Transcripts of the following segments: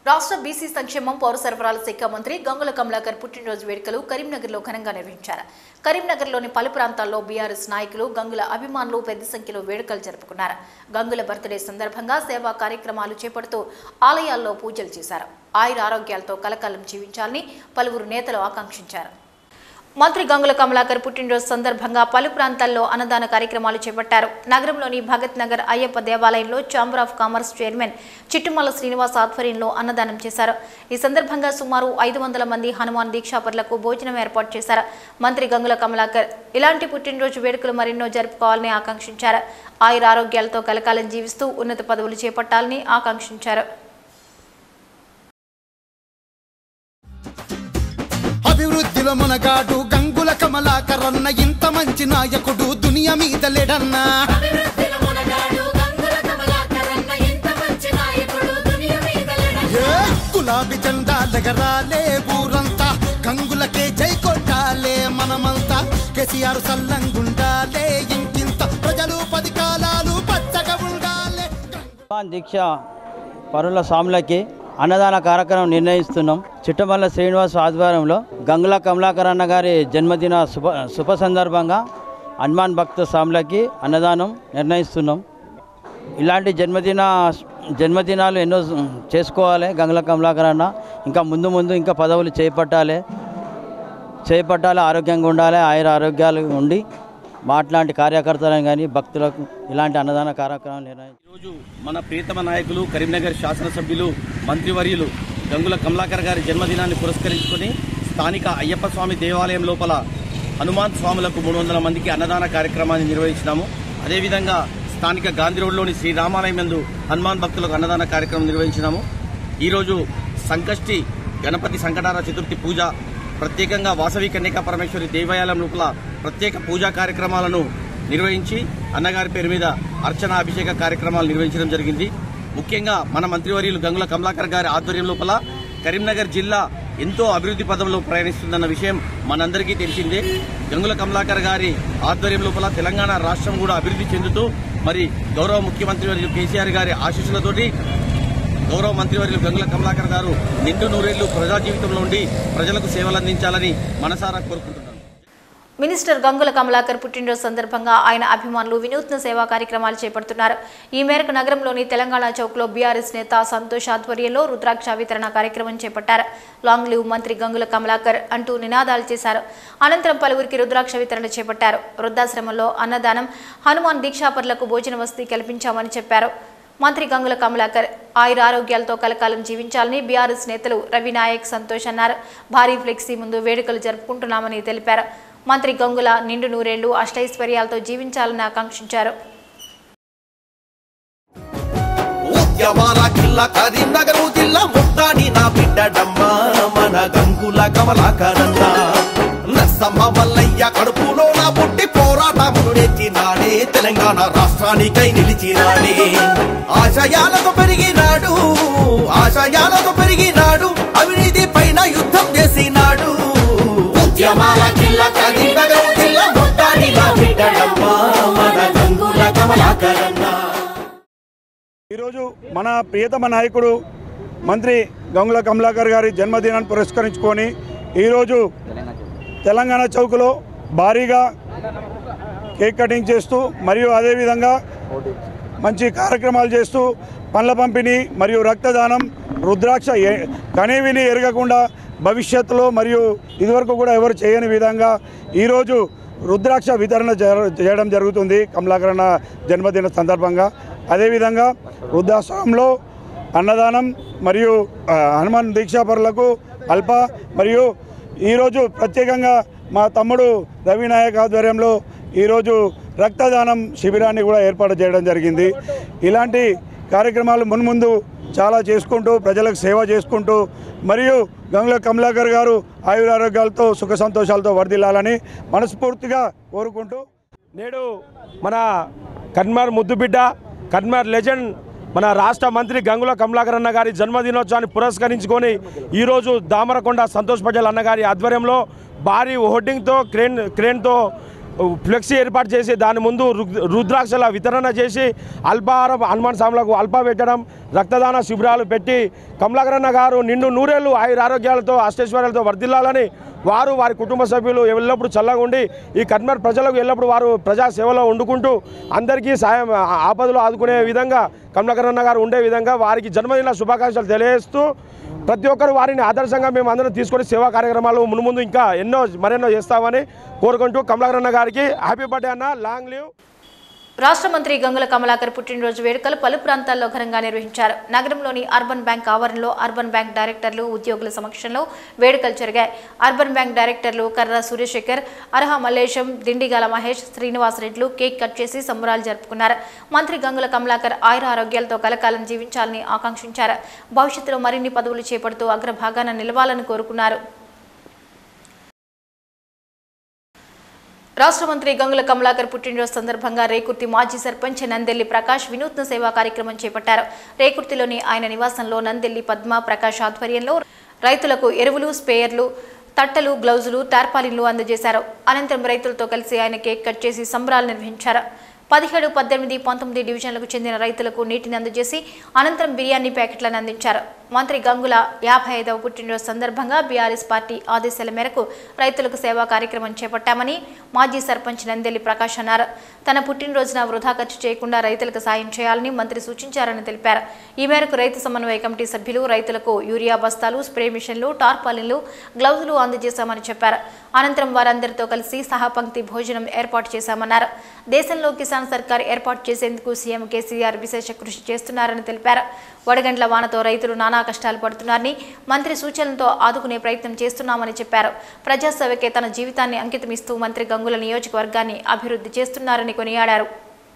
రాష్ట్ర బీసీ సంక్షేమం పౌర సరఫరాల శాఖ మంత్రి గంగుల కమలాకర్ పుట్టినరోజు వేడుకలు కరీంనగర్లో ఘనంగా నిర్వహించారు కరీంనగర్లోని పలు ప్రాంతాల్లో బీఆర్ఎస్ నాయకులు గంగుల అభిమానులు పెద్ద సంఖ్యలో వేడుకలు జరుపుకున్నారు గంగుల బర్త్డే సందర్భంగా సేవా కార్యక్రమాలు చేపడుతూ ఆలయాల్లో పూజలు చేశారు ఆయుర ఆరోగ్యాలతో కలకాలం జీవించాలని పలువురు నేతలు ఆకాంక్షించారు మంత్రి గంగుల కమలాకర్ పుట్టినరోజు సందర్భంగా పలు ప్రాంతాల్లో అన్నదాన కార్యక్రమాలు చేపట్టారు నగరంలోని భగత్ నగర్ అయ్యప్ప దేవాలయంలో chamber of commerce chairman Chittumalla Srinivas ఆధ్వర్యంలో అన్నదానం చేశారు ఈ సందర్భంగా సుమారు ఐదు వందల మంది హనుమాన్ దీక్షాపరులకు భోజనం ఏర్పాటు చేశారు మంత్రి గంగుల కమలాకర్ ఇలాంటి పుట్టినరోజు వేడుకలు మరెన్నో జరుపుకోవాలని ఆకాంక్షించారు ఆయుర ఆరోగ్యాలతో కలకాలం జీవిస్తూ ఉన్నత పదవులు చేపట్టాలని ఆకాంక్షించారు అభివృద్ధిలో మనగాడు గంగుల కమలాకరన్న ఇంత మంచి నాయకుడు దునియా మీద లేడన్నా అభివృద్ధిలో మునగాడు గంగుల కమలాకరన్న ఎంత మంచి నాయకుడు దునియ మీద లేడన్న. ఏ గులాబీ జెండా లెగరాలే ఊరంతా గంగులకే జై కొట్టాలే మనమంతా కేసీఆర్ సల్లంగుండాలే ఇంకింత ప్రజలు పది కాలాలు పచ్చగా ఉండాలే హనుమాన్ దీక్ష పరుల స్వాములకి అన్నదాన కార్యక్రమం నిర్ణయిస్తున్నాం చిట్టమల్ల శ్రీనివాస్ ఆధ్వర్యంలో గంగుల కమలాకర్ అన్న గారి జన్మదిన శుభ శుభ సందర్భంగా హనుమాన్ భక్త స్వాములకి అన్నదానం నిర్ణయిస్తున్నాం ఇలాంటి జన్మదిన జన్మదినాలు ఎన్నో చేసుకోవాలి గంగుల కమలాకర్ అన్న ఇంకా ముందు ముందు ఇంకా పదవులు చేపట్టాలి చేపట్టాలి ఆరోగ్యంగా ఉండాలి ఆయుర ఆరోగ్యాలు ఉండి మాట్లాంటి కార్యకర్తలను కానీ భక్తులకు ఇలాంటి అన్నదాన కార్యక్రమం నిర్ణయించారు ఈరోజు మన ప్రియతమ నాయకులు కరీంనగర్ శాసనసభ్యులు మంత్రివర్యులు గంగుల కమలాకర్ గారి జన్మదినాన్ని పురస్కరించుకొని స్థానిక అయ్యప్ప స్వామి దేవాలయం లోపల హనుమాన్ స్వాములకు మూడు వందల మందికి అన్నదాన కార్యక్రమాన్ని నిర్వహించినాము అదేవిధంగా స్థానిక గాంధీ రోడ్లోని శ్రీ రామాలయం యందు హనుమాన్ భక్తులకు అన్నదాన కార్యక్రమం నిర్వహించినాము ఈరోజు సంకష్టి గణపతి సంకటార చతుర్థి పూజ ప్రత్యేకంగా వాసవి కన్యకా పరమేశ్వరి దేవాలయం లోపల ప్రత్యేక పూజా కార్యక్రమాలను నిర్వహించి అన్నగారి పేరు మీద అర్చన అభిషేక కార్యక్రమాలు నిర్వహించడం జరిగింది ముఖ్యంగా మన మంత్రివర్యులు గంగుల కమలాకర్ గారి ఆధ్వర్యం లోపల కరీంనగర్ జిల్లా ఎంతో అభివృద్ధి పదంలో ప్రయాణిస్తుందన్న విషయం మనందరికీ తెలిసిందే గంగుల కమలాకర్ గారి ఆధ్వర్యం లోపల తెలంగాణ రాష్ట్రం కూడా అభివృద్ధి చెందుతూ మరి గౌరవ ముఖ్యమంత్రి వర్యులు కేసీఆర్ గారి ఆశీస్సులతోటి గౌరవ మంత్రివర్యులు గంగుల కమలాకర్ గారు నిండు నూరేళ్లు ప్రజా జీవితంలో ఉండి ప్రజలకు సేవలు అందించాలని మనసారా కోరుకుంటున్నాను మినిస్టర్ గంగుల కమలాకర్ పుట్టినరోజు సందర్భంగా ఆయన అభిమానులు వినూత్న సేవా కార్యక్రమాలు చేపడుతున్నారు ఈ మేరకు నగరంలోని తెలంగాణ చౌక్లో బీఆర్ఎస్ నేత సంతోష్ ఆధ్వర్యంలో రుద్రాక్ష వితరణ కార్యక్రమం చేపట్టారు లాంగ్ లివ్ మంత్రి గంగుల కమలాకర్ అంటూ నినాదాలు చేశారు అనంతరం పలువురికి రుద్రాక్ష వితరణ చేపట్టారు వృద్ధాశ్రమంలో అన్నదానం హనుమాన్ దీక్షాపరులకు భోజన వసతి కల్పించామని చెప్పారు మంత్రి గంగుల కమలాకర్ ఆయుర ఆరోగ్యాలతో కలకాలం జీవించాలని బీఆర్ఎస్ నేతలు రవి నాయక్ సంతోష్ అన్నారు భారీ ఫ్లెక్సీ ముందు వేడుకలు జరుపుకుంటున్నామని తెలిపారు మంత్రి గంగుల నిండు నూరేళ్లు అష్టైశ్వర్యాలతో జీవించాలని ఆకాంక్షించారు ఉద్యమాల జిల్లా కరీంనగర్ జిల్లా ముట్టాడి నా బిడ్డడమ్మా మన గంగుల కమలాకరన్న నర్సమ్మ మల్లయ్య కడుపులో నా పుట్టి పోరాటమును నెచ్చినాడే తెలంగాణ రాష్ట్రానికై నిలిచినాడే ఆశయాలతో పెరిగినాడు ఆశయాలతో పెరిగినాడు అవినీతి పైన యుద్ధం చేసినాడు ఉద్యమాల జిల్లా కరీంనగర్ జిల్లా ముట్టాడి నా బిడ్డడమ్మా మన గంగుల కమలాకరన్న ఈరోజు మన ప్రియతమ నాయకుడు మంత్రి గంగుల కమలాకర్ గారి జన్మదినాన్ని పురస్కరించుకొని ఈరోజు తెలంగాణ చౌక్లో భారీగా కేక్ కటింగ్ చేస్తూ మరియు అదేవిధంగా మంచి కార్యక్రమాలు చేస్తూ పండ్ల పంపిణీ మరియు రక్తదానం రుద్రాక్ష ఏ- కనేవిని ఎరగకుండా భవిష్యత్తులో మరియు ఇదివరకు కూడా ఎవరు చేయని విధంగా ఈరోజు రుద్రాక్ష వితరణ జర- చేయడం జరుగుతుంది కమలాకరణ జన్మదిన సందర్భంగా అదేవిధంగా వృద్ధాశ్రమంలో అన్నదానం మరియు ఆ, హనుమాన్ దీక్షాపరులకు అల్ప మరియు ఈరోజు ప్రత్యేకంగా మా తమ్ముడు రవి నాయక్ ఆధ్వర్యంలో ఈరోజు రక్తదానం శిబిరాన్ని కూడా ఏర్పాటు చేయడం జరిగింది ఇలాంటి కార్యక్రమాలు మున్ముందు చాలా చేసుకుంటూ ప్రజలకు సేవ చేసుకుంటూ మరియు గంగుల కమలాకర్ గారు ఆయురారోగ్యాలతో సుఖ సంతోషాలతో వర్ధిల్లాలని మనస్ఫూర్తిగా కోరుకుంటూ నేడు మన కన్మార్ ముద్దుబిడ్డ కన్మార్ లెజెండ్ మన రాష్ట్ర మంత్రి గంగుల కమలాకర్ అన్న గారి జన్మదినోత్సవాన్ని పురస్కరించుకొని ఈరోజు దామరకొండ సంతోష్ పటేల్ అన్నగారి ఆధ్వర్యంలో భారీ హోర్డింగ్తో క్రేన్ క్రేన్తో ఫ్లెక్సీ ఏర్పాటు చేసి దాని ముందు రుగ్- రుద్రాక్షల వితరణ చేసి అల్పాహారం హనుమాన్ స్వాములకు అల్ప పెట్టడం రక్తదాన శిబిరాలు పెట్టి కమలాకరణ గారు నిండు నూరేళ్లు ఆయుర ఆరోగ్యాలతో అష్టైశ్వర్యాలతో వర్ధిల్లాలని వారు వారి కుటుంబ సభ్యులు ఎల్లప్పుడూ చల్లగా ఉండి ఈ కన్మర్ ప్రజలకు ఎల్లప్పుడూ వారు ప్రజా సేవలో వండుకుంటూ అందరికీ సాయం ఆ- ఆపదలు ఆదుకునే విధంగా కమలాకరణ గారు ఉండే విధంగా వారికి జన్మదిన శుభాకాంక్షలు తెలియజేస్తూ ప్రతి ఒక్కరు వారిని ఆదర్శంగా మేము అందరం తీసుకొని సేవా కార్యక్రమాలు మునుముందు ఇంకా ఎన్నో మరెన్నో చేస్తామని కోరుకుంటూ కమలాకరణ గారికి హ్యాపీ బర్త్డే అన్న లాంగ్ లీవ్ రాష్ట్ర మంత్రి గంగుల కమలాకర్ పుట్టినరోజు వేడుకలు పలు ప్రాంతాల్లో ఘనంగా నిర్వహించారు నగరంలోని అర్బన్ బ్యాంక్ ఆవరణలో అర్బన్ బ్యాంక్ డైరెక్టర్లు ఉద్యోగుల సమక్షంలో వేడుకలు జరిగాయి అర్బన్ బ్యాంక్ డైరెక్టర్లు కర్ర సూర్యశేఖర్ అర్హ మల్లేశం దిండిగాల మహేష్ శ్రీనివాస్ రెడ్లు కేక్ కట్ చేసి సంబరాలు జరుపుకున్నారు మంత్రి గంగుల కమలాకర్ ఆయుర ఆరోగ్యాలతో కలకాలం జీవించాలని ఆకాంక్షించారు భవిష్యత్తులో మరిన్ని పదవులు చేపడుతూ అగ్రభాగాన నిలవాలని కోరుకున్నారు రాష్ట్ర మంత్రి గంగుల కమలాకర్ పుట్టినరోజు సందర్భంగా రేకుర్తి మాజీ సర్పంచ్ నందెల్లి ప్రకాష్ వినూత్న సేవా కార్యక్రమం చేపట్టారు రేకుర్తిలోని ఆయన నివాసంలో నందెల్లి పద్మ ప్రకాష్ ఆధ్వర్యంలో రైతులకు ఎరువులు స్పేయర్లు తట్టలు గ్లౌజులు టార్పాలిన్లు అందజేశారు అనంతరం రైతులతో కలిసి ఆయన కేక్ కట్ చేసి సంబరాలు నిర్వహించారు పదిహేడు పద్దెనిమిది పంతొమ్మిది డివిజన్లకు చెందిన రైతులకు నీటిని అందజేసి అనంతరం బిర్యానీ ప్యాకెట్లను అందించారు మంత్రి గంగుల యాభై ఐదవ పుట్టినరోజు సందర్భంగా బీఆర్ఎస్ పార్టీ ఆదేశాల మేరకు రైతులకు సేవా కార్యక్రమం చేపట్టామని మాజీ సర్పంచ్ నందెల్లి ప్రకాష్ అన్నారు తన పుట్టినరోజున వృధా ఖర్చు చేయకుండా రైతులకు సాయం చేయాలని మంత్రి సూచించారని తెలిపారు ఈ మేరకు రైతు సమన్వయ కమిటీ సభ్యులు రైతులకు యూరియా బస్తాలు స్ప్రే మిషన్లు టార్పాలిన్లు గ్లౌజులు అందజేశామని చెప్పారు అనంతరం వారందరితో కలిసి సహపంక్తి భోజనం ఏర్పాటు చేశామన్నారు దేశంలో కిసాన్ సర్కార్ ఏర్పాటు చేసేందుకు సీఎం కేసీఆర్ విశేష కృషి చేస్తున్నారని తెలిపారు వడగండ్ల వానతో రైతులు నానా కష్టాలు పడుతున్నారని మంత్రి సూచనలతో ఆదుకునే ప్రయత్నం చేస్తున్నామని చెప్పారు ప్రజాసేవకే తన జీవితాన్ని అంకితమిస్తూ మంత్రి గంగుల నియోజకవర్గాన్ని అభివృద్ధి చేస్తున్నారని కొనియాడారు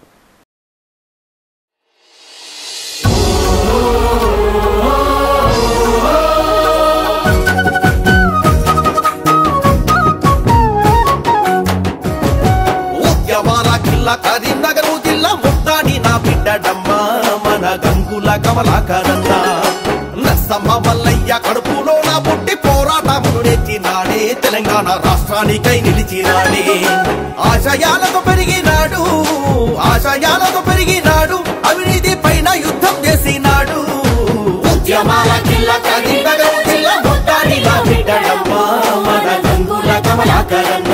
ఉద్యమాల కిల్ల కరీంనగర్ జిల్లా ముట్టాడి నా బిడ్డడమ్మ మన గంగుల కమలాకరన్న నర్సమ్మ మల్లయ్య కడుపులో నా పుట్టి పోరాటమును నెచ్చినాడే తెలంగాణ రాష్ట్రానికై నిలిచినాడే ఆశయాలతో పెరిగినాడు ఆశయాలతో పెరిగినాడు అవినీతి పైన యుద్ధం చేసినాడు ఉద్యమాల కిల్ల కరీంనగర్ జిల్లా ముట్టాడి నా బిడ్డడమ్మ మన గంగుల కమలాకరన్న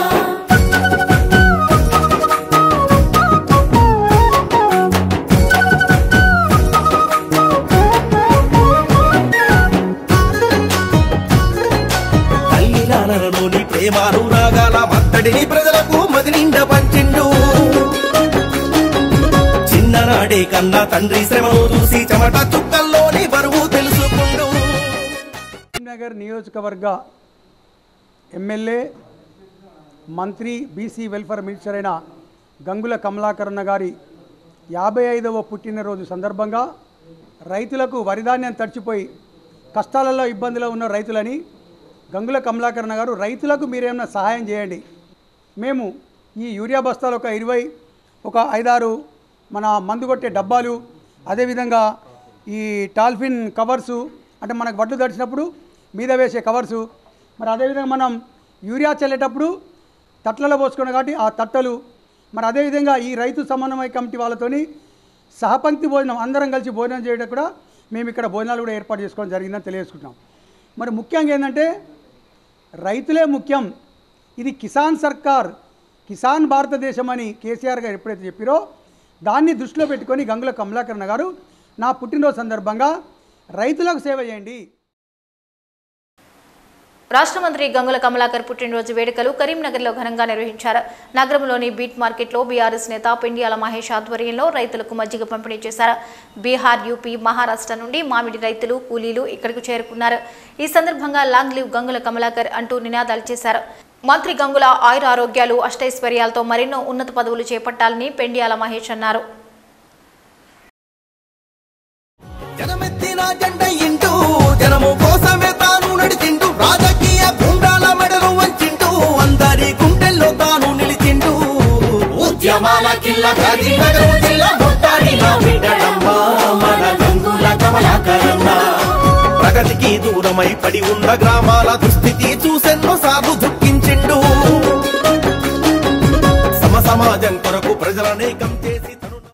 తల్లిలాలలోని ప్రేమానురాగాల మత్తడిని ప్రజలకు మదినిండ పంచిండు చిన్ననాడే కన్నా తండ్రి శ్రమను చూసి చెమట చుక్కల్లోని బరువు తెలుసుకుండు కరీంనగర్ నియోజకవర్గ ఎమ్మెల్యే మంత్రి బీసీ వెల్ఫేర్ మినిస్టర్ అయిన గంగుల కమలాకరణ గారి యాభై ఐదవ పుట్టినరోజు సందర్భంగా రైతులకు వరిధాన్యం తడిచిపోయి కష్టాలలో ఇబ్బందిలో ఉన్న రైతులని గంగుల కమలాకరణ గారు రైతులకు మీరేమైనా సహాయం చేయండి మేము ఈ యూరియా బస్తాలు ఒక ఇరవై ఒక ఐదారు మన మందు కొట్టే డబ్బాలు అదేవిధంగా ఈ టాల్ఫిన్ కవర్సు అంటే మనకు వడ్లు తడిచినప్పుడు మీద వేసే కవర్సు మరి అదేవిధంగా మనం యూరియా చల్లేటప్పుడు తట్లలో పోసుకున్నాం కాబట్టి ఆ తట్టలు మరి అదేవిధంగా ఈ రైతు సమన్వయ కమిటీ వాళ్ళతోని సహపంక్తి భోజనం అందరం కలిసి భోజనం చేయడం కూడా మేము ఇక్కడ భోజనాలు కూడా ఏర్పాటు చేసుకోవడం జరిగిందని తెలియజేసుకుంటున్నాం మరి ముఖ్యంగా ఏంటంటే రైతులే ముఖ్యం ఇది కిసాన్ సర్కార్ కిసాన్ భారతదేశం అని కేసీఆర్ గారు ఎప్పుడైతే చెప్పారో దాన్ని దృష్టిలో పెట్టుకొని గంగుల కమలాకరణ గారు నా పుట్టినరోజు సందర్భంగా రైతులకు సేవ చేయండి రాష్ట్ర మంత్రి గంగుల కమలాకర్ పుట్టినరోజు వేడుకలు కరీంనగర్లో ఘనంగా నిర్వహించారు నగరంలోని బీట్ మార్కెట్లో బీఆర్ఎస్ నేత పెండియాల మహేష్ ఆధ్వర్యంలో రైతులకు మజ్జిగ పంపిణీ చేశారు బీహార్ యూపీ మహారాష్ట్ర నుండి మామిడి రైతులు కూలీలు ఇక్కడకు చేరుకున్నారు ఈ సందర్భంగా లాంగ్ లివ్ గంగుల కమలాకర్ అంటూ నినాదాలు చేశారు మంత్రి గంగుల ఆయుర ఆరోగ్యాలు అష్టైశ్వర్యాలతో మరెన్నో ఉన్నత పదవులు చేపట్టాలని పెండియాల మహేష్ అన్నారు జనమెత్తిన జెండ ఇంటూ జనము కోసమే తాను నడిచిండు రాజకీయ గుండాల మెడలు వంచిండు అందరి గుండెల్లో తాను నిలిచిండు ఉద్యమాల కిల్ల కరీంనగర్ జిల్లా ముట్టాడిన బిడ్డడమ్మ మన గంగుల కమలాకరన్న ప్రగతికి దూరమై పడి ఉన్న గ్రామాల దుస్థితి చూసెన్నో సార్లు